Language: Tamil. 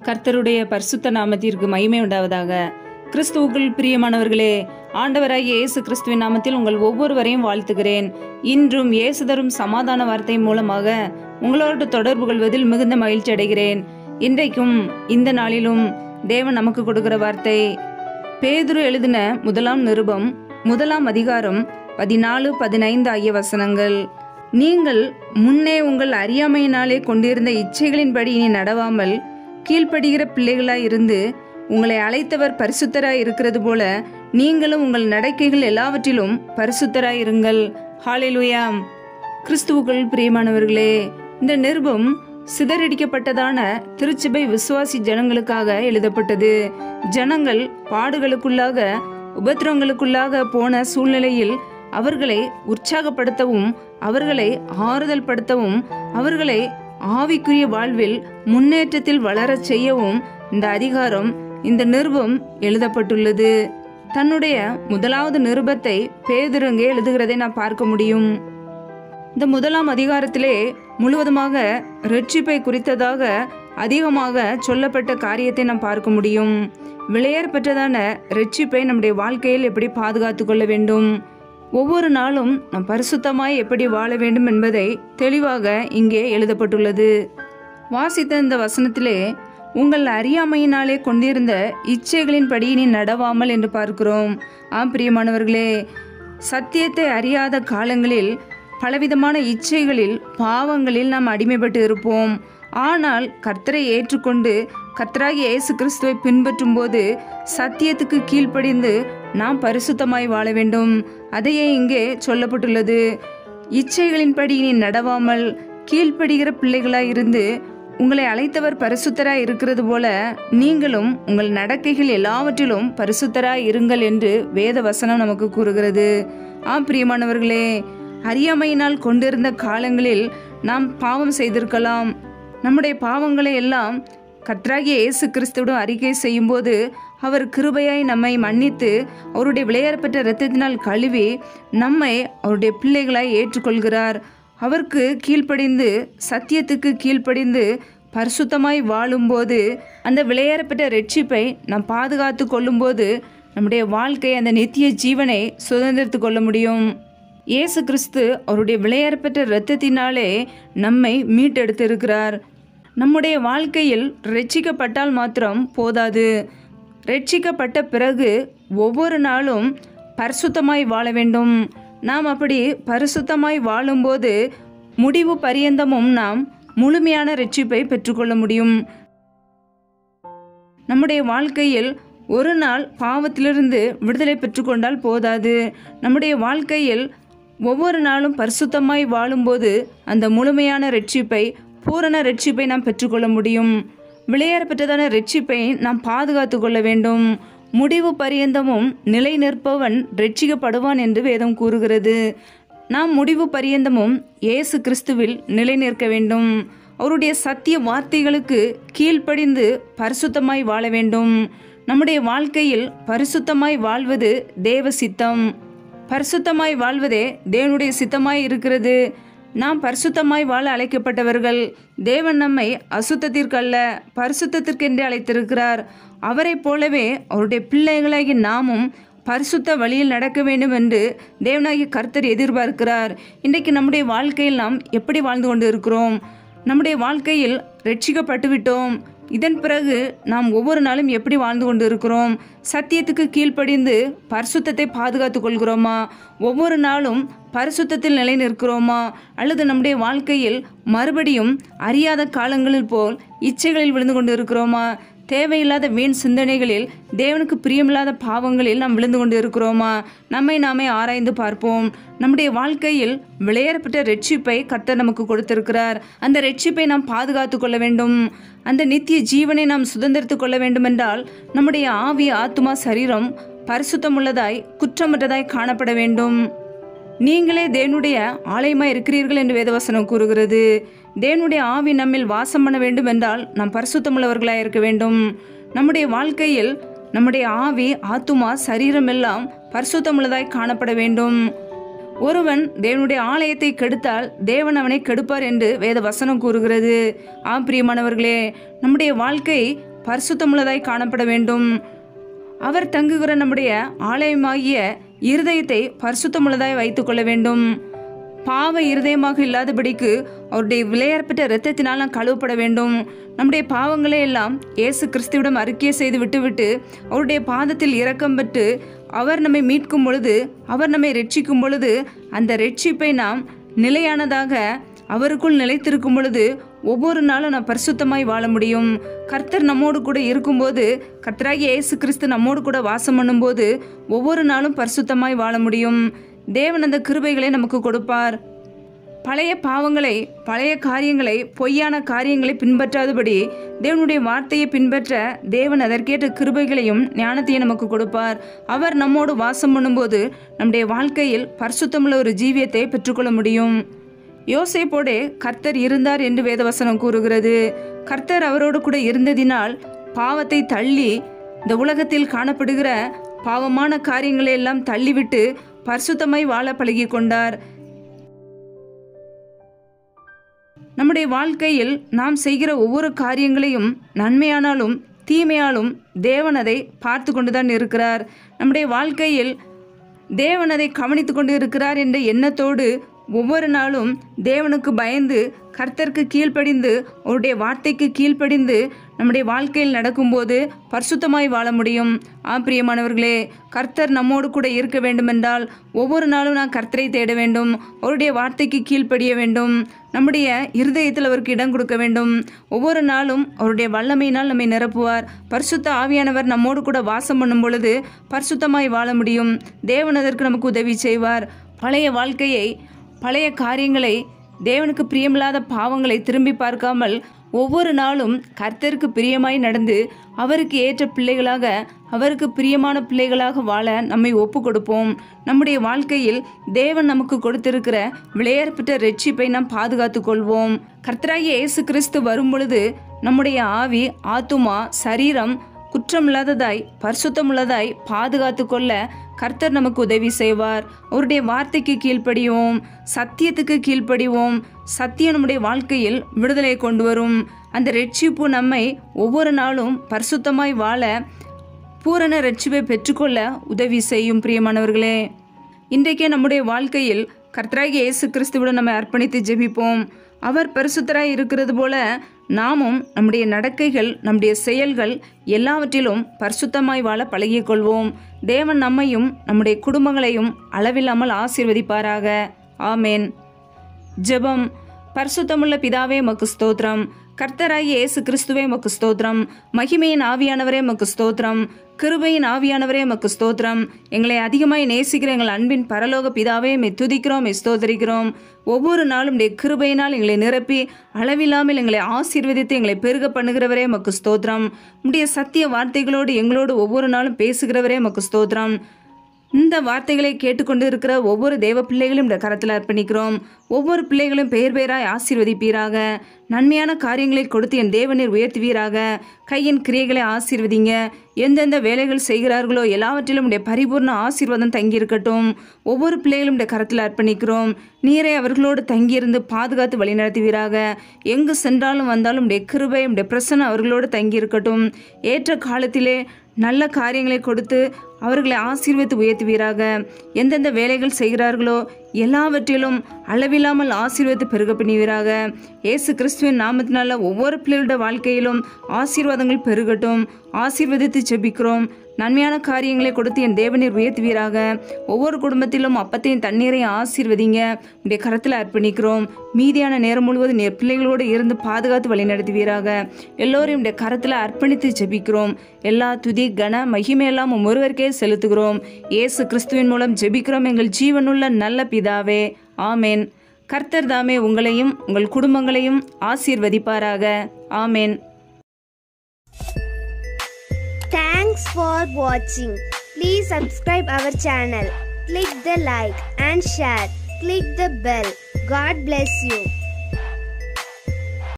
கர்த்தருடைய பரிசுத்த நாமத்திற்கு மகிமை உண்டாவதாக கிறிஸ்துவுக்குள் பிரியமானவர்களே ஆண்டவராகிய இயேசு கிறிஸ்துவின் நாமத்தில் உங்கள் ஒவ்வொருவரையும் வாழ்த்துகிறேன் இன்றும் இயேசு தரும் சமாதான வார்த்தை மூலமாக உங்களோடு தொடர்பு கொள்வதில் மிகுந்த மகிழ்ச்சி அடைகிறேன் இன்றைக்கும் இந்த நாளிலும் தேவன் நமக்கு கொடுக்கிற வார்த்தை பேதுரு எழுதின முதலாம் நிருபம் முதலாம் அதிகாரம் பதினாலு பதினைந்து ஆகிய வசனங்கள் நீங்கள் முன்னே உங்கள் அறியாமையினாலே கொண்டிருந்த இச்சைகளின்படி இனி நடவாமல் கீழ்ப்படுகிற பிள்ளைகளாய் இருந்து உங்களை அழைத்தவர் பரிசுத்தராய் இருக்கிறது போல நீங்களும் உங்கள் நடக்கைகள் எல்லாவற்றிலும் பரிசுத்தராய் இருங்கள் ஹாலேலுயாம் கிறிஸ்துவுக்குள் பிரியமானவர்களே இந்த நிருபம் சிதறடிக்கப்பட்டதான திருச்சபை விசுவாசி ஜனங்களுக்காக எழுதப்பட்டது ஜனங்கள் பாடுகளுக்குள்ளாக உபத்திரங்களுக்குள்ளாக போன சூழ்நிலையில் அவர்களை உற்சாகப்படுத்தவும் அவர்களை ஆறுதல் படுத்தவும் அவர்களை ஆவிக்குரிய வாழ்வில் முன்னேற்றத்தில் வளரச் செய்யவும் இந்த அதிகாரம் இந்த நிருபம் எழுதப்பட்டுள்ளது தன்னுடைய முதலாவது நிருபத்தை பேதுருங்கே எழுதுகிறதை நான் பார்க்க முடியும் இந்த முதலாம் அதிகாரத்திலே முழுவதுமாக ரட்சிப்பை குறித்ததாக அதிகமாக சொல்லப்பட்ட காரியத்தை நாம் பார்க்க முடியும் விளையார் பெற்றதான ரட்சிப்பை நம்முடைய வாழ்க்கையில் எப்படி பாதுகாத்து கொள்ள வேண்டும் ஒவ்வொரு நாளும் நாம் பரிசுத்தமாய் எப்படி வாழ வேண்டும் என்பதை தெளிவாக இங்கே எழுதப்பட்டுள்ளது வாசித்த இந்த வசனத்திலே உங்கள் அறியாமையினாலே கொண்டிருந்த இச்சைகளின்படி நீ நடவாமல் என்று பார்க்கிறோம் ஆம் பிரியமானவர்களே சத்தியத்தை அறியாத காலங்களில் பலவிதமான இச்சைகளில் பாவங்களில் நாம் அடிமைப்பட்டு இருப்போம் ஆனால் கர்த்தரை ஏற்றுக்கொண்டு கர்த்தராகிய இயேசு கிறிஸ்துவை பின்பற்றும் போது சத்தியத்துக்கு கீழ்ப்படிந்து நாம் பரிசுத்தமாய் வாழ வேண்டும் அதையே இங்கே சொல்லப்பட்டுள்ளது இச்சைகளின்படி நீ நடவாமல் கீழ்ப்படுகிற பிள்ளைகளாய் இருந்து உங்களை அழைத்தவர் பரிசுத்தராய் இருக்கிறது போல நீங்களும் உங்கள் நடக்கைகள் எல்லாவற்றிலும் பரிசுத்தராய் இருங்கள் என்று வேத வசனம் நமக்கு கூறுகிறது ஆம் பிரியமானவர்களே அறியாமையினால் கொண்டிருந்த காலங்களில் நாம் பாவம் செய்திருக்கலாம் நம்முடைய பாவங்களை எல்லாம் கற்றாகிய இயேசு கிறிஸ்துவிடம் அறிக்கை செய்யும்போது அவர் கிருபையாய் நம்மை மன்னித்து அவருடைய விளையாடப்பட்ட இரத்தத்தினால் கழுவி நம்மை அவருடைய பிள்ளைகளாய் ஏற்றுக்கொள்கிறார் அவருக்கு கீழ்ப்படிந்து சத்தியத்துக்கு கீழ்ப்படிந்து பரிசுத்தமாய் வாழும்போது அந்த விளையாடப்பட்ட ரட்சிப்பை நாம் பாதுகாத்து கொள்ளும்போது நம்முடைய வாழ்க்கை அந்த நித்திய ஜீவனை சுதந்திரத்து கொள்ள முடியும் இயேசு கிறிஸ்து அவருடைய விளையாடப்பட்ட இரத்தத்தினாலே நம்மை மீட்டெடுத்திருக்கிறார் நம்முடைய வாழ்க்கையில் ரட்சிக்கப்பட்டால் மாத்திரம் போதாது ரட்சிக்கப்பட்ட பிறகு ஒவ்வொரு நாளும் பரிசுத்தமாய் வாழ வேண்டும் நாம் அப்படி பரிசுத்தமாய் வாழும்போது முடிவு பரியந்தமும் நாம் முழுமையான ரட்சிப்பை பெற்றுக்கொள்ள முடியும் நம்முடைய வாழ்க்கையில் ஒரு நாள் பாவத்திலிருந்து விடுதலை பெற்றுக்கொண்டால் போதாது நம்முடைய வாழ்க்கையில் ஒவ்வொரு நாளும் பரிசுத்தமாய் வாழும்போது அந்த முழுமையான ரட்சிப்பை பூரண ரட்சிப்பை நாம் பெற்றுக்கொள்ள முடியும் விளையாட பெற்றதான ரட்சிப்பை நாம் பாதுகாத்து கொள்ள வேண்டும் முடிவு பரியந்தமும் நிலை நிற்பவன் ரட்சிக்கப்படுவான் என்று வேதம் கூறுகிறது நாம் முடிவு பரியந்தமும் இயேசு கிறிஸ்துவில் நிலை நிற்க வேண்டும் அவருடைய சத்திய வார்த்தைகளுக்கு கீழ்ப்படிந்து பரிசுத்தமாய் வாழ வேண்டும் நம்முடைய வாழ்க்கையில் பரிசுத்தமாய் வாழ்வது தேவ சித்தம் பரிசுத்தமாய் வாழ்வதே தேவனுடைய சித்தமாய் இருக்கிறது நாம் பரிசுத்தமாய் வாழ அழைக்கப்பட்டவர்கள் தேவன் நம்மை அசுத்தத்திற்கல்ல பரிசுத்தத்திற்கென்றே அழைத்திருக்கிறார் அவரைப் போலவே அவருடைய பிள்ளைகளாகி நாமும் பரிசுத்த வழியில் நடக்க வேண்டும் என்று தேவனாகிய கர்த்தர் எதிர்பார்க்கிறார் இன்றைக்கு நம்முடைய வாழ்க்கையில் நாம் எப்படி வாழ்ந்து கொண்டு இருக்கிறோம் நம்முடைய வாழ்க்கையில் ரட்சிக்கப்பட்டு விட்டோம் இதன் பிறகு நாம் ஒவ்வொரு நாளும் எப்படி வாழ்ந்து கொண்டு இருக்கிறோம் சத்தியத்துக்கு கீழ்ப்படிந்து பரிசுத்தத்தை பாதுகாத்து கொள்கிறோமா ஒவ்வொரு நாளும் பரிசுத்தத்தில் நிலை நிற்கிறோமா அல்லது நம்முடைய வாழ்க்கையில் மறுபடியும் அறியாத காலங்களில் போல் இச்சைகளில் விழுந்து கொண்டு இருக்கிறோமா தேவையில்லாத வீண் சிந்தனைகளில் தேவனுக்கு பிரியமில்லாத பாவங்களில் நாம் விழுந்து கொண்டு இருக்கிறோமா நம்மை நாமே ஆராய்ந்து பார்ப்போம் நம்முடைய வாழ்க்கையில் விளையாடப்பட்ட ரட்சிப்பை கர்த்தர் நமக்கு கொடுத்திருக்கிறார் அந்த ரட்சிப்பை நாம் பாதுகாத்து கொள்ள வேண்டும் அந்த நித்திய ஜீவனை நாம் சுதந்திரித்து கொள்ள வேண்டுமென்றால் நம்முடைய ஆவி ஆத்துமா சரீரம் பரிசுத்தமுள்ளதாய் குற்றமற்றதாய் காணப்பட வேண்டும் நீங்களே தேவனுடைய ஆலயமாய் இருக்கிறீர்கள் என்று வேதவசனம் கூறுகிறது தேவனுடைய ஆவி நம்மில் வாசம் பண்ண வேண்டும் என்றால் நாம் பரிசுத்தமுள்ளவர்களாய் இருக்க வேண்டும் நம்முடைய வாழ்க்கையில் நம்முடைய ஆவி ஆத்துமா சரீரம் எல்லாம் பரிசுத்தமுள்ளதாய் காணப்பட வேண்டும் ஒருவன் தேவனுடைய ஆலயத்தை கெடுத்தால் தேவன் அவனை கெடுப்பார் என்று வேத வசனம் கூறுகிறது ஆம் பிரியமானவர்களே நம்முடைய வாழ்க்கை பரிசுத்தமுள்ளதாய் காணப்பட வேண்டும் அவர் தங்குகிற நம்முடைய ஆலயமாகிய இருதயத்தை பரிசுத்தமுள்ளதாய் வைத்துக்கொள்ள வேண்டும் பாவ இருதயமாக இல்லாதபடிக்கு அவருடைய விலையேற்பட்ட இரத்தத்தினால் நாம் கழுவப்பட வேண்டும் நம்முடைய பாவங்களை எல்லாம் இயேசு கிறிஸ்துவிடம் அறிக்கை செய்து விட்டுவிட்டு அவருடைய பாதத்தில் இரக்கம் பெற்று அவர் நம்மை மீட்கும் பொழுது அவர் நம்மை ரட்சிக்கும் பொழுது அந்த ரட்சிப்பை நாம் நிலையானதாக அவருக்குள் நிலைத்திருக்கும் பொழுது ஒவ்வொரு நாளும் நான் பரிசுத்தமாய் வாழ முடியும் கர்த்தர் நம்மோடு கூட இருக்கும்போது கர்த்தராகி இயேசு கிறிஸ்து நம்மோடு கூட வாசம் பண்ணும்போது ஒவ்வொரு நாளும் பரிசுத்தமாய் வாழ முடியும் தேவன் அந்த கிருபைகளை நமக்கு கொடுப்பார் பழைய பாவங்களை பழைய காரியங்களை பொய்யான காரியங்களை பின்பற்றாதபடி தேவனுடைய வார்த்தையை பின்பற்ற தேவன் அதற்கேற்ற கிருபைகளையும் ஞானத்தையும் நமக்கு கொடுப்பார் அவர் நம்மோடு வாசம் பண்ணும்போது நம்முடைய வாழ்க்கையில் பரிசுத்தமுள்ள ஒரு ஜீவியத்தை பெற்றுக்கொள்ள முடியும் யோசேப்போடே கர்த்தர் இருந்தார் என்று வேதவசனம் கூறுகிறது கர்த்தர் அவரோடு கூட இருந்ததினால் பாவத்தை தள்ளி இந்த உலகத்தில் காணப்படுகிற பாவமான காரியங்களை எல்லாம் தள்ளிவிட்டு பரிசுத்தமாய் வாழ பழகி கொண்டார் நம்முடைய வாழ்க்கையில் நாம் செய்கிற ஒவ்வொரு காரியங்களையும் நன்மையானாலும் தீமையாலும் தேவன் அதை பார்த்து கொண்டுதான் இருக்கிறார் நம்முடைய வாழ்க்கையில் தேவன் அதை கவனித்து கொண்டு இருக்கிறார் என்ற எண்ணத்தோடு ஒவ்வொரு நாளும் தேவனுக்கு பயந்து கர்த்தருக்கு கீழ்ப்படிந்து அவருடைய வார்த்தைக்கு கீழ்ப்படிந்து நம்முடைய வாழ்க்கையில் நடக்கும்போது பரிசுத்தமாய் வாழ முடியும் ஆ பிரியமானவர்களே கர்த்தர் நம்மோடு கூட இருக்க வேண்டுமென்றால் ஒவ்வொரு நாளும் நான் கர்த்தரை தேட வேண்டும் அவருடைய வார்த்தைக்கு கீழ்ப்படிய வேண்டும் நம்முடைய இருதயத்தில் அவருக்கு இடம் கொடுக்க வேண்டும் ஒவ்வொரு நாளும் அவருடைய வல்லமையினால் நம்மை நிரப்புவார் பரிசுத்த ஆவியானவர் நம்மோடு கூட வாசம் பண்ணும் பொழுது பரிசுத்தமாய் வாழ முடியும் தேவன் அதற்கு நமக்கு உதவி செய்வார் பழைய வாழ்க்கையை பழைய காரியங்களை தேவனுக்கு பிரியமில்லாத பாவங்களை திரும்பி பார்க்காமல் ஒவ்வொரு நாளும் கர்த்தருக்கு பிரியமாய் நடந்து அவருக்கு ஏற்ற பிள்ளைகளாக அவருக்கு பிரியமான பிள்ளைகளாக வாழ நம்மை ஒப்பு கொடுப்போம் நம்முடைய வாழ்க்கையில் தேவன் நமக்கு கொடுத்திருக்கிற விளையாற்பட்ட ரட்சிப்பை நாம் பாதுகாத்து கொள்வோம் கர்த்தராகிய இயேசு கிறிஸ்து வரும் பொழுது நம்முடைய ஆவி ஆத்துமா சரீரம் குற்றமில்லாததாய் பரிசுத்தமுள்ளதாய் பாதுகாத்து கொள்ள கர்த்தர் நமக்கு உதவி செய்வார் அவருடைய வார்த்தைக்கு கீழ்ப்படிவோம் சத்தியத்துக்கு கீழ்ப்படிவோம் சத்தியம் நம்முடைய வாழ்க்கையில் விடுதலை கொண்டு வரும் அந்த ரட்சிப்பு நம்மை ஒவ்வொரு நாளும் பரிசுத்தமாய் வாழ பூரண ரட்சிப்பை பெற்றுக்கொள்ள உதவி செய்யும் பிரியமானவர்களே இன்றைக்கே நம்முடைய வாழ்க்கையில் கர்த்தராகிய இயேசு கிறிஸ்துவுடன் நம்மை அர்ப்பணித்து ஜெபிப்போம் அவர் பரிசுத்தராய் இருக்கிறது போல நாமும் நம்முடைய நடக்கைகள் நம்முடைய செயல்கள் எல்லாவற்றிலும் பரிசுத்தமாய் வாழ பழகிக் கொள்வோம் தேவன் நம்மையும் நம்முடைய குடும்பங்களையும் அளவில்லாமல் ஆசீர்வதிப்பாராக ஆமேன் ஜெபம் பரிசுத்தமுள்ள பிதாவே மக்கு ஸ்தோத்திரம் கர்த்தராகிய இயேசு கிறிஸ்துவே மக்கு ஸ்தோத்திரம் மகிமையின் ஆவியானவரே மக்கு ஸ்தோத்திரம் கிருபையின் ஆவியானவரே மக்கு ஸ்தோத்திரம் எங்களை அதிகமாய் நேசிக்கிற எங்கள் அன்பின் பரலோக பிதாவே மெய் துதிக்கிறோம் மெய் ஸ்தோத்தரிக்கிறோம் ஒவ்வொரு நாளும் உடைய கிருபையினால் எங்களை நிரப்பி அளவில்லாமல் எங்களை ஆசீர்வதித்து எங்களை பெருக பண்ணுகிறவரே மக்கு ஸ்தோத்திரம் உடைய சத்திய வார்த்தைகளோடு எங்களோடு ஒவ்வொரு நாளும் பேசுகிறவரே மக்கு ஸ்தோத்திரம் இந்த வார்த்தைகளை கேட்டுக்கொண்டு இருக்கிற ஒவ்வொரு தேவ பிள்ளைகளும் இந்த கரத்தில் அர்ப்பணிக்கிறோம் ஒவ்வொரு பிள்ளைகளும் பெயர் பெயராய் ஆசீர்வதிப்பீராக நன்மையான காரியங்களை கொடுத்து என் தேவநீர் உயர்த்துவீராக கையின் கிரியைகளை ஆசீர்வதிங்க எந்தெந்த வேலைகள் செய்கிறார்களோ எல்லாவற்றிலும் உடைய பரிபூர்ண ஆசீர்வாதம் தங்கியிருக்கட்டும் ஒவ்வொரு பிள்ளைகளும் இந்த கரத்தில் அர்ப்பணிக்கிறோம் நீரை அவர்களோடு தங்கியிருந்து பாதுகாத்து வழிநடத்துவீராக எங்கு சென்றாலும் வந்தாலும் உடைய கிருபை உடைய பிரசனம் அவர்களோடு தங்கியிருக்கட்டும் ஏற்ற காலத்திலே நல்ல காரியங்களை கொடுத்து அவர்களை ஆசீர்வதித்து உயர்த்துவீராக எந்தெந்த வேலைகள் செய்கிறார்களோ எல்லாவற்றிலும் அளவில்லாமல் ஆசீர்வதித்து பெருக பண்ணுவீராக இயேசு கிறிஸ்துவின் நாமத்தினால ஒவ்வொரு பிள்ளைகளோட வாழ்க்கையிலும் ஆசீர்வாதங்கள் பெருகட்டும் ஆசீர்வதித்து ஜெபிக்கிறோம் நன்மையான காரியங்களை கொடுத்து என் தேவநீர் உயர்த்துவீராக ஒவ்வொரு குடும்பத்திலும் அப்பத்தையும் தண்ணீரையும் ஆசீர்வதிங்க உடைய கரத்தில் அர்ப்பணிக்கிறோம் மீதியான நேரம் முழுவதும் நீர் பிள்ளைகளோடு இருந்து பாதுகாத்து வழிநடத்துவீராக எல்லோரையும் உடைய கரத்தில் அர்ப்பணித்து ஜெபிக்கிறோம் எல்லா துதி கன மகிமையெல்லாம் உம் ஒருவருக்கே செலுத்துகிறோம் இயேசு கிறிஸ்துவின் மூலம் ஜெபிக்கிறோம் எங்கள் ஜீவனுள்ள நல்ல பிதாவே ஆமேன் கர்த்தர் தாமே உங்களையும் உங்கள் குடும்பங்களையும் ஆசீர்வதிப்பாராக ஆமேன் Thanks for watching. Please subscribe our channel. Click the like and share. Click the bell. God bless you.